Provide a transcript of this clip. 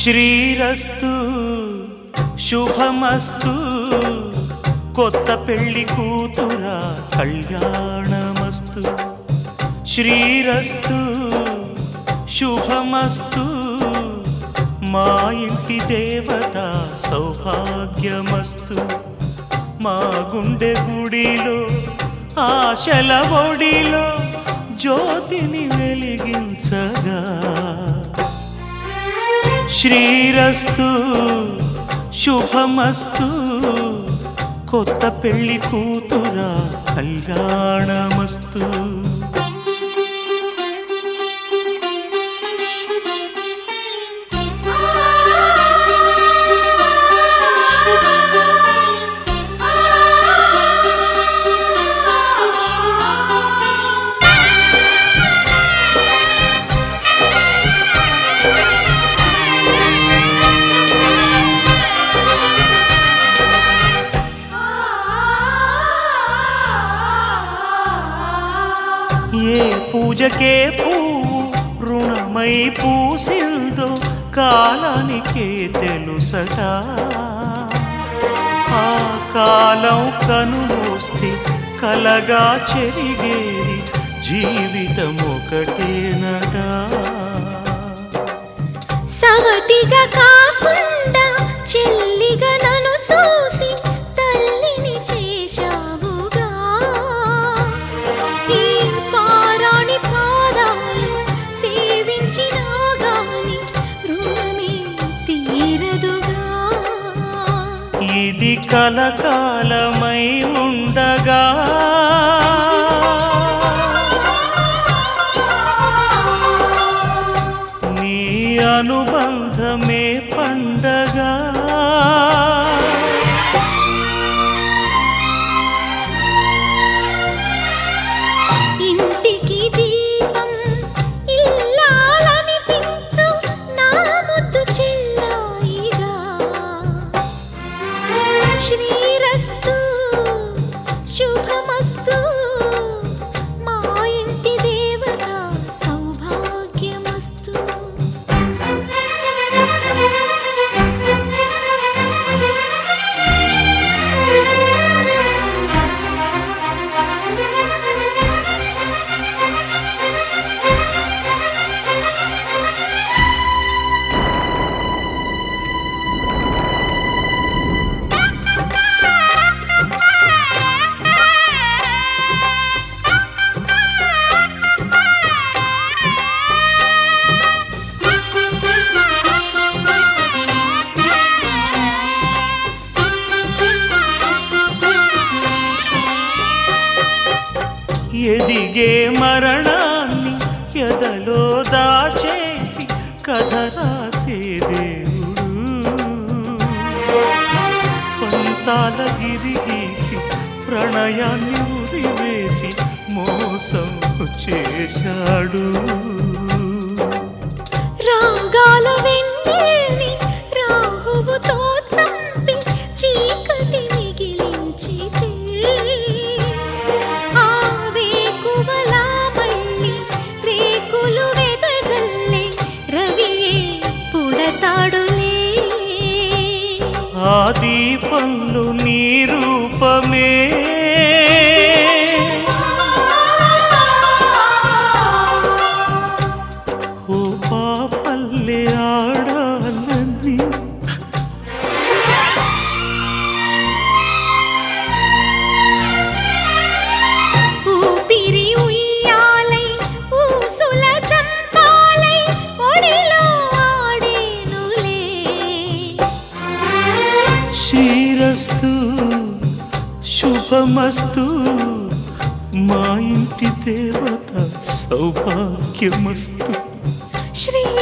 శ్రీరస్తు శుభమస్తు కొత్త పెళ్లి కూతురా కళ్యాణమస్తు శ్రీరస్తు శుభమస్తు మా ఇంటి దేవత సౌభాగ్యమస్తు మా గుండె గుడిలో ఆశల ఒడిలో జ్యోతిని వెలిగించగా శ్రీరస్తు శుభమస్తు కొత్త పెళ్లి కూతురా కళ్యాణమస్తు ఏ పూజకే పువ్వు రుణమై పూసిందో కాలానికే తెలుసగా ఆ కాలం కనుమూస్తే కలగా చెరిగేది జీవితం ఒకటేనగా సవతిగా కాకుండా చెల్లిగా నన్ను చూసి తల్లిని చేశావుగా ఈ పారాణి పాదాలు సేవించినా గాని రుణమే తీరదుగా ఇది కలకాలమై ఉండగా నీ అనుబంధమే పండగా ఇంటికి దీపం ఇల్లాలనిపించు నా ముద్దు చెల్లాయిగా శ్రీరస్తు శుభమస్తు మా ఇంటి దేవత సౌభాగ్యమస్తు ఎదిగే మరణాన్ని ఎదలో దాచేసి కథ రాసే దేవుడు పంతాల గిరిగీసి ప్రణయాన్ని ఉరివేసి మోసం చేశాడు రాగాల వెన్నెల్ని రాహువుతో చంపి చీకటి మిగిలించితే ఆ వేకువలా మళ్ళీ రేకులు వెదజల్లే రవియే పుడతాడులే ఆ దీపంలో నీ రూపమే ఓ పాపల్లె ఆడాలని ఊపిరి ఉయ్యాలై ఊసుల చంపాలై ఒడిలో ఆడేనులే శ్రీరస్తు శుభమస్తు మా ఇంటి దేవత సౌభాగ్యమస్తు శ్రీ